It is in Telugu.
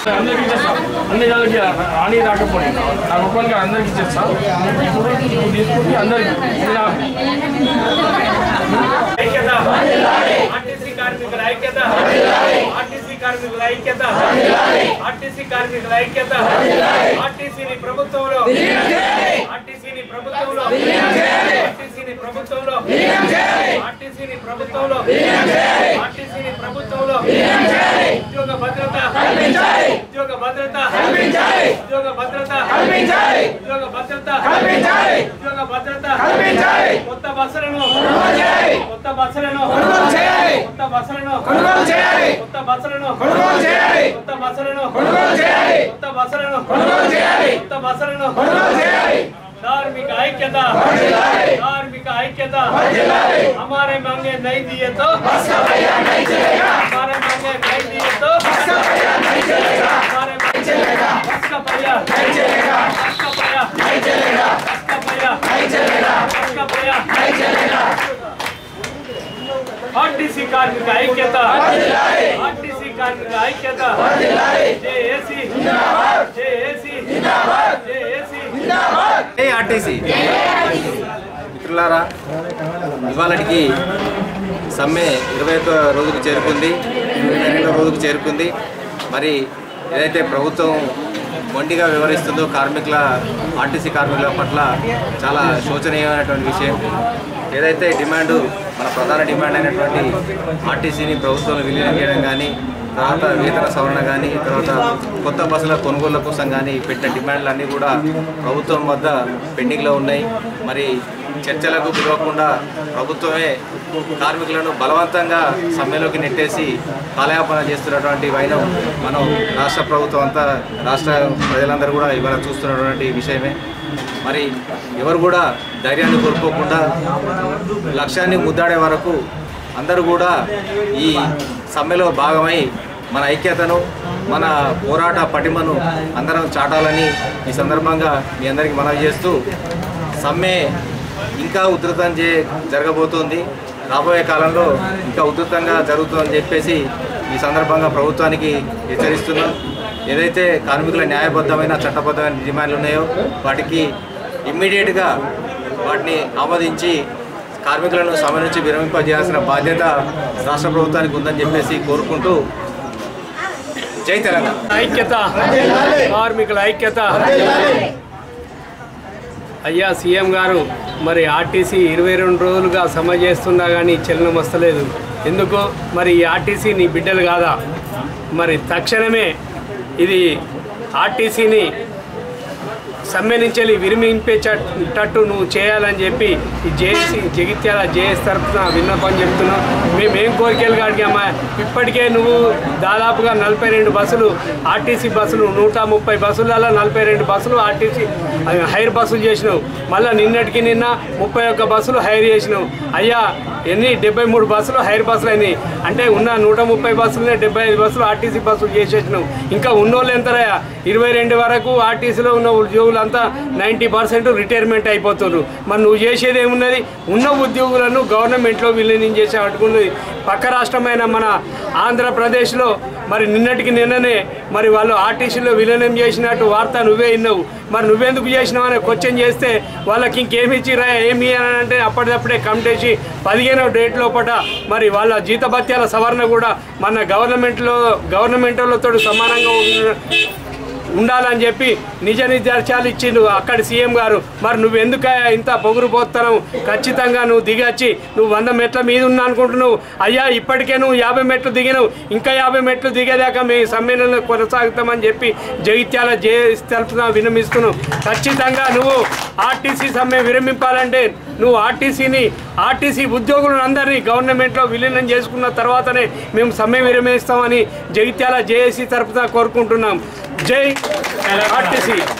అందరికి ఇచ్చేస్తా అన్ని వాళ్ళకి రాని రాకపోయి నాకు ఒక్కరికి అందరికి ఇచ్చేస్తా ఇప్పుడు ఇప్పుడు తీసుకుంటే అందరికి ఇది నాకు. ఐక్యత ఆర్టీసీ కార్మికుల ఐక్యత ఆర్టీసీ కార్మికుల ఐక్యత ఆర్టీసీ కార్మికుల ఐక్యత ఆర్టీసీని ప్రభుత్వంలో ఆర్టీసీని ప్రభుత్వంలో ఆర్టీసీని ప్రభుత్వంలో ఆర్టీసీని ప్రభుత్వంలో ఆర్టీసీని ప్రభుత్వంలో ఉద్యోగ భద్రత ఉద్యోగ భద్రత ఉద్యోగ భద్రత ఉద్యోగ భద్రత ఉద్యోగ భద్రత కొత్త బస్సులను కొత్త బస్సులను కొత్త బస్సులను కొత్త బస్సులను కొత్త బస్సులను కొత్త బస్సులను కొత్త బస్సులను धार्मिक ऐक्यता धार्मिक ऐक्यता हमारे मांगे नहीं दिए तो हमारे मांगे नहीं दिए तो हमारे बस का पहिया बस का पहिया बस का पहिया बस का पहिया ఆర్టీసీ కార్మిక ఐక్యత ఆర్టీసీ కార్మిక ఐక్యత జేఏసీ జేఏసీ జేఏసీ ఏ ఆర్టీసీ మిత్రులారా ఇవాళకి సమ్మె ఇరవై ఒక్క రోజుకు చేరుకుంది ఇరవై రెండో రోజుకు చేరుకుంది మరి ఏదైతే ప్రభుత్వం మొండిగా వివరిస్తుందో కార్మికుల ఆర్టీసీ కార్మికుల పట్ల చాలా శోచనీయమైనటువంటి విషయం ఏదైతే డిమాండ్ మన ప్రధాన డిమాండ్ అయినటువంటి ఆర్టీసీని ప్రభుత్వంలో విలీనం చేయడం కానీ తర్వాత వేతన సవరణ కానీ తర్వాత కొత్త బస్సుల కొనుగోళ్ల కోసం కానీ పెట్టిన డిమాండ్లు అన్నీ కూడా ప్రభుత్వం వద్ద పెండింగ్లో ఉన్నాయి మరి చర్చలకు పిలవకుండా ప్రభుత్వమే కార్మికులను బలవంతంగా సమ్మెలోకి నెట్టేసి కాలయాపన చేస్తున్నటువంటి వైనం మనం రాష్ట్ర ప్రభుత్వం అంతా రాష్ట్ర ప్రజలందరూ కూడా ఇవాళ చూస్తున్నటువంటి విషయమే మరి ఎవరు కూడా ధైర్యాన్ని కోల్పోకుండా లక్ష్యాన్ని ముద్దాడే వరకు అందరూ కూడా ఈ సమ్మెలో భాగమై మన ఐక్యతను మన పోరాట పటిమను అందరం చాటాలని ఈ సందర్భంగా మీ అందరికీ మనవి చేస్తూ సమ్మె ఇంకా ఉధృతం చే జరగబోతోంది రాబోయే కాలంలో ఇంకా ఉధృతంగా జరుగుతుందని చెప్పేసి ఈ సందర్భంగా ప్రభుత్వానికి హెచ్చరిస్తున్నాం ఏదైతే కార్మికుల న్యాయబద్ధమైన చట్టబద్ధమైన డిమాండ్లు ఉన్నాయో వాటికి ఇమ్మీడియట్గా వాటిని ఆమోదించి కార్మికులను సమ్మె నుంచి విరమింపజేయాల్సిన బాధ్యత రాష్ట్ర ప్రభుత్వానికి ఉందని చెప్పేసి కోరుకుంటూ జై తెలంగాణ ఐక్యత కార్మికుల ఐక్యత అయ్యా సీఎం గారు మరి ఆర్టీసీ ఇరవై రెండు రోజులుగా సమ్మె చేస్తున్నా కానీ చలనం వస్తలేదు ఎందుకు మరి ఈ ఆర్టీసీ నీ బిడ్డలు కాదా మరి తక్షణమే ఇది ఆర్టీసీని సమ్మె నుంచి వెళ్ళి విరమింపేటట్టు నువ్వు చేయాలని చెప్పి ఈ జేఏసీ జగిత్యాల జేఎస్ తరఫున విన్నపం చెప్తున్నాం మేము ఏం కోరికలు కాడిగామా ఇప్పటికే నువ్వు దాదాపుగా నలభై రెండు బస్సులు ఆర్టీసీ బస్సులు నూట ముప్పై బస్సులలో నలభై రెండు బస్సులు ఆర్టీసీ హైర్ బస్సులు చేసినావు మళ్ళీ నిన్నటికి నిన్న ముప్పై ఒక్క బస్సులు హైర్ చేసినావు అయ్యా ఎన్ని డెబ్బై మూడు బస్సులు హైర్ బస్సులు అయినాయి అంటే ఉన్న నూట ముప్పై బస్సులనే డెబ్బై ఐదు బస్సులు ఆర్టీసీ బస్సులు చేసేసినావు ఇంకా ఉన్నోళ్ళు ఎంతరయ్యా ఇరవై రెండు వరకు ఆర్టీసీలో ఉన్న ఉద్యోగులంతా నైంటీ పర్సెంట్ రిటైర్మెంట్ అయిపోతున్నారు మరి నువ్వు చేసేది ఏమున్నది ఉన్న ఉద్యోగులను గవర్నమెంట్లో విలీనం చేసి అట్టుకున్నది పక్క రాష్ట్రమైన మన ఆంధ్రప్రదేశ్లో మరి నిన్నటికి నిన్ననే మరి వాళ్ళు ఆర్టీసీలో విలీనం చేసినట్టు వార్త నువ్వే విన్నావు మరి నువ్వెందుకు చేసినావు అనే క్వశ్చన్ చేస్తే వాళ్ళకి ఇంకేమి ఇచ్చిరా ఏమి అని అంటే అప్పటిదప్పుడే కమిటేసి పదిహేనో డేట్ లోపల మరి వాళ్ళ జీతభత్యాల సవరణ కూడా మన గవర్నమెంట్లో గవర్నమెంట్ వాళ్ళతో సమానంగా ఉన్న ఉండాలని చెప్పి నిజ నిర్దేశాలు ఇచ్చిండు అక్కడి సీఎం గారు మరి నువ్వు ఎందుకు ఇంత పొగురు పోతున్నావు ఖచ్చితంగా నువ్వు దిగచ్చి నువ్వు వంద మెట్ల మీద ఉన్నా అనుకుంటున్నావు అయ్యా ఇప్పటికే నువ్వు యాభై మెట్లు దిగినావు ఇంకా యాభై మెట్లు దిగేదాకా మీ సమ్మేళనం కొనసాగుతామని చెప్పి జగిత్యాల జే తరఫున వినమిస్తున్నావు ఖచ్చితంగా నువ్వు ఆర్టీసీ సమ్మె విరమింపాలంటే నువ్వు ఆర్టీసీని ఆర్టీసీ ఉద్యోగులను అందరినీ గవర్నమెంట్లో విలీనం చేసుకున్న తర్వాతనే మేము సమ్మె విరమిస్తామని జగిత్యాల జేఏసీ తరఫున కోరుకుంటున్నాం జై ఆర్టీసీ